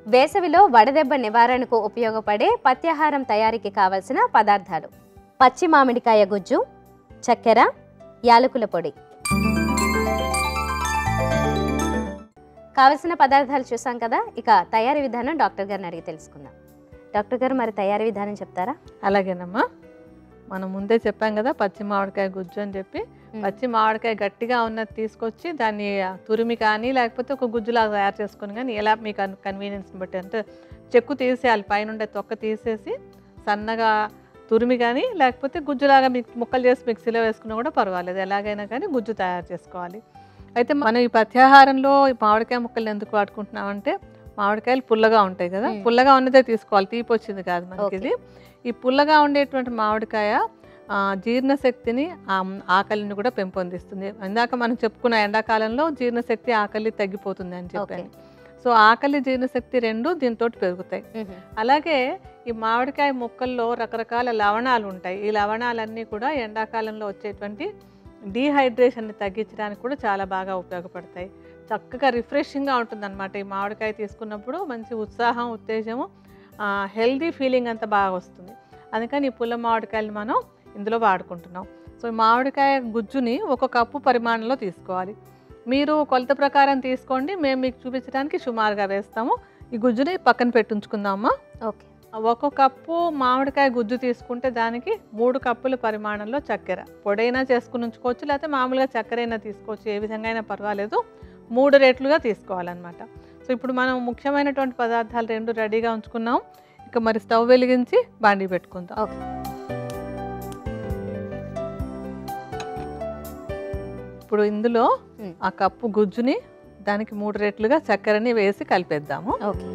వేసవిలో వడదెబ్బ నివారణకు ఉపయోగపడే పత్యాహారం తయారీకి కావలసిన పదార్థాలు పచ్చి మామిడికాయ గుజ్జు చక్కెర యాలకుల పొడి కావలసిన పదార్థాలు చూసాం కదా ఇక తయారీ విధానం డాక్టర్ గారిని అడిగి తెలుసుకుందాం డాక్టర్ గారు మరి తయారీ విధానం చెప్తారా అలాగేనమ్మా మనం ముందే చెప్పాం కదా పచ్చి మామిడికాయ గుజ్జు అని చెప్పి మ్మ్. పచ్చి మామిడికాయ గట్టిగా ఉన్నది తీసుకొచ్చి దాన్ని తురిమి కానీ లేకపోతే ఒక గుజ్జులాగా తయారు చేసుకొని కానీ ఎలా మీకు కన్వీనియన్స్ని బట్టి అంటే చెక్కు తీసేయాలి పైన ఉండే తొక్క తీసేసి సన్నగా తురిమి కానీ లేకపోతే గుజ్జులాగా మీకు ముక్కలు చేసి మిక్సీలో వేసుకున్నా కూడా పర్వాలేదు ఎలాగైనా కానీ గుజ్జు తయారు చేసుకోవాలి అయితే మనం ఈ పత్యాహారంలో ఈ మామిడికాయ ముక్కలు ఎందుకు వాడుకుంటున్నామంటే మామిడికాయలు పుల్లగా ఉంటాయి కదా మ్మ్. పుల్లగా ఉన్నదే తీసుకోవాలి తీపి వచ్చింది కాదు మనకి ఓకే. ఇది ఈ పుల్లగా ఉండేటువంటి మామిడికాయ ఆ, జీర్ణశక్తిని ఆ, ఆకలిని కూడా పెంపొందిస్తుంది ఇందాక మనం చెప్పుకున్న ఎండాకాలంలో జీర్ణశక్తి ఆకలి తగ్గిపోతుంది అని చెప్పాను సో ఆకలి జీర్ణశక్తి రెండు దీంతో పెరుగుతాయి అలాగే ఈ మామిడికాయ ముక్కల్లో రకరకాల లవణాలు ఉంటాయి ఈ లవణాలన్నీ కూడా ఎండాకాలంలో వచ్చేటువంటి డీహైడ్రేషన్ని తగ్గించడానికి కూడా చాలా బాగా ఉపయోగపడతాయి చక్కగా రిఫ్రెషింగ్గా ఉంటుందన్నమాట ఈ మామిడికాయ తీసుకున్నప్పుడు మంచి ఉత్సాహం ఉత్తేజము హెల్దీ ఫీలింగ్ అంతా బాగా వస్తుంది అందుకని ఈ పుల్ల మామిడికాయలు మనం ఇందులో వాడుకుంటున్నాం సో ఈ మామిడికాయ గుజ్జుని ఒక కప్పు పరిమాణంలో తీసుకోవాలి మీరు కొలత ప్రకారం తీసుకోండి మేము మీకు చూపించడానికి సుమారుగా వేస్తాము ఈ గుజ్జుని పక్కన పెట్టించుకుందామా ఓకే ఒక కప్పు మామిడికాయ గుజ్జు తీసుకుంటే దానికి మూడు కప్పుల పరిమాణంలో చక్కెర పొడైనా చేసుకుని ఉంచుకోవచ్చు లేకపోతే మామూలుగా చక్కెర అయినా తీసుకోవచ్చు ఏ విధంగా అయినా పర్వాలేదు మూడు రేట్లుగా తీసుకోవాలన్నమాట సో ఇప్పుడు మనం ముఖ్యమైనటువంటి పదార్థాలు రెండు రెడీగా ఉంచుకున్నాం ఇక మరి స్టవ్ వెలిగించి బాండీ పెట్టుకుందాం ఓకే ఇప్పుడు ఇందులో మ్మ్. ఆ కప్పు గుజ్జుని దానికి మూడు రెట్లుగా చక్కెరని వేసి కలిపేద్దాము ఓకే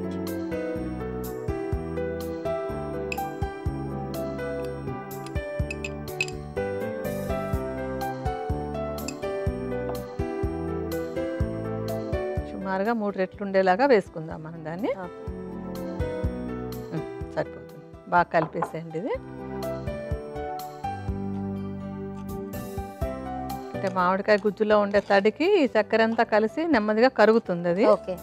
సుమారుగా మూడు రెట్లు ఉండేలాగా వేసుకుందాం మనం దాన్ని ఓకే. ఉమ్, సరిపోతుంది బాగా కలిపేసేయండి ఇది అంటే మామిడికాయ గుజ్జులో ఉండే తడికి ఈ చక్కెర అంతా కలిసి నెమ్మదిగా కరుగుతుంది అది ఓకే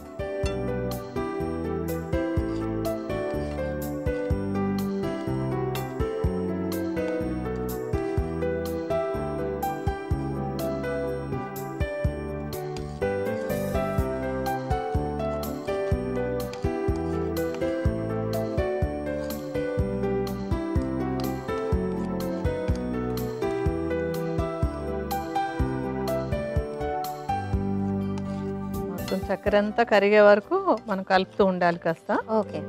మొత్తం చక్కెర అంతా కరిగే వరకు మనం కలుపుతూ ఉండాలి కాస్త ఓకే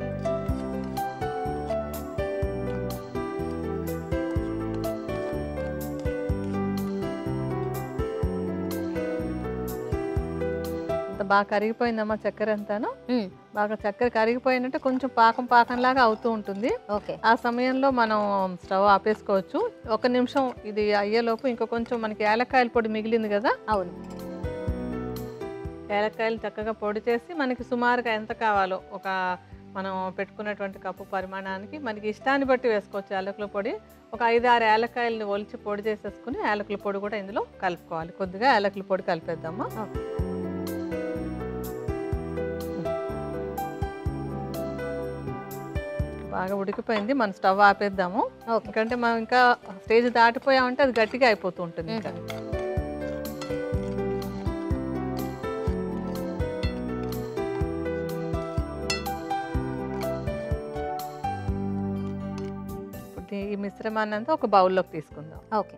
అంత బాగా కరిగిపోయిందమ్మా చక్కెర అంతాను మ్మ్. బాగా చక్కెర కరిగిపోయినట్టే కొంచెం పాకం పాకంలాగా అవుతూ ఉంటుంది ఓకే ఆ సమయంలో మనం స్టవ్ ఆపేసుకోవచ్చు ఒక నిమిషం ఇది అయ్యేలోపు ఇంకా కొంచెం మనకి ఏలక్కాయల పొడి మిగిలింది కదా అవును ఏలక్కాయలు చక్కగా పొడి చేసి మనకి సుమారుగా ఎంత కావాలో ఒక మనం పెట్టుకున్నటువంటి కప్పు పరిమాణానికి మనకి ఇష్టాన్ని బట్టి వేసుకోవచ్చు యాలకుల పొడి ఒక ఐదు ఆరు ఏలక్కాయలని ఒలిచి పొడి చేసేసుకుని యాలకుల పొడి కూడా ఇందులో కలుపుకోవాలి కొద్దిగా యాలకుల పొడి కలిపేద్దామా ఓకే. బాగా ఉడికిపోయింది మనం స్టవ్ ఆపేద్దాము ఓకే ఎందుకంటే మనం ఇంకా స్టేజ్ దాటిపోయామంటే అది గట్టిగా అయిపోతూ ఉంటుంది ఇంకా ఇప్పుడు ఈ మిశ్రమాన్ని అంతా ఒక బౌల్లోకి తీసుకుందాం ఓకే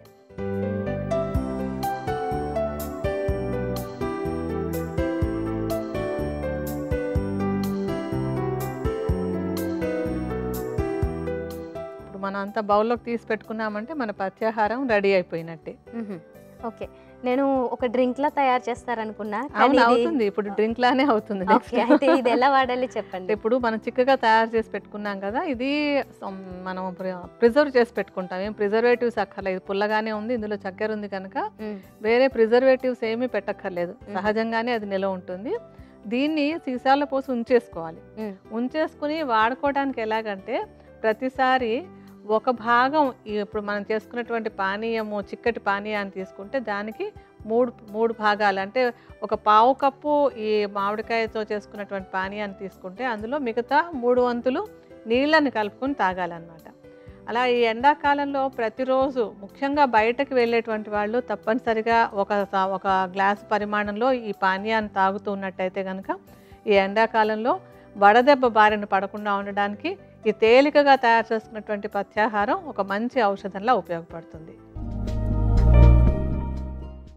ఇప్పుడు మనం అంతా బౌల్లోకి తీసి పెట్టుకున్నామంటే మన పత్యాహారం రెడీ అయిపోయినట్టే మ్మ్. ఓకే నేను ఒక డ్రింక్ లా తయారు చేస్తారనుకున్నా కానీ అవును ఇది- అవుతుంది ఇప్పుడు డ్రింక్ లానే అవుతుంది next. ఓకే అయితే ఇది ఎలా వాడాలి చెప్పండి ఇప్పుడు మనం చిక్కగా తయారు చేసి పెట్టుకున్నాం కదా ఇది some మనం ప్రిజర్వ్ చేసి పెట్టుకుంటాం ఏం ప్రిజర్వేటివ్స్ అక్కర్లేదు పుల్లగానే ఉంది ఇందులో చక్కెర ఉంది కనుక మ్మ్. వేరే ప్రిజర్వేటివ్స్ ఏమీ పెట్టక్కర్లేదు మ్మ్. సహజంగానే అది నిలవ ఉంటుంది దీన్ని సీసాలో పోసి ఉంచేసుకోవాలి మ్మ్. ఉంచేసుకుని వాడుకోవడానికి ఎలాగంటే ప్రతిసారి ఒక భాగం ఈ ఇప్పుడు మనం చేసుకున్నటువంటి పానీయము చిక్కటి పానీయాన్ని తీసుకుంటే దానికి మూడు మూడు భాగాలు అంటే ఒక పావు కప్పు ఈ మామిడికాయతో చేసుకున్నటువంటి పానీయాన్ని తీసుకుంటే అందులో మిగతా మూడు వంతులు నీళ్ళని కలుపుకొని తాగాలన్నమాట అలా ఈ ఎండాకాలంలో ప్రతిరోజు ముఖ్యంగా బయటకు వెళ్ళేటువంటి వాళ్ళు తప్పనిసరిగా ఒక స- ఒక గ్లాస్ పరిమాణంలో ఈ పానీయాన్ని తాగుతూ ఉన్నట్టయితే కనుక ఈ ఎండాకాలంలో వడదెబ్బ బారిన పడకుండా ఉండడానికి ఈ తేలికగా తయారు చేసుకున్నటువంటి పథ్యాహారం ఒక మంచి ఔషధంలా ఉపయోగపడుతుంది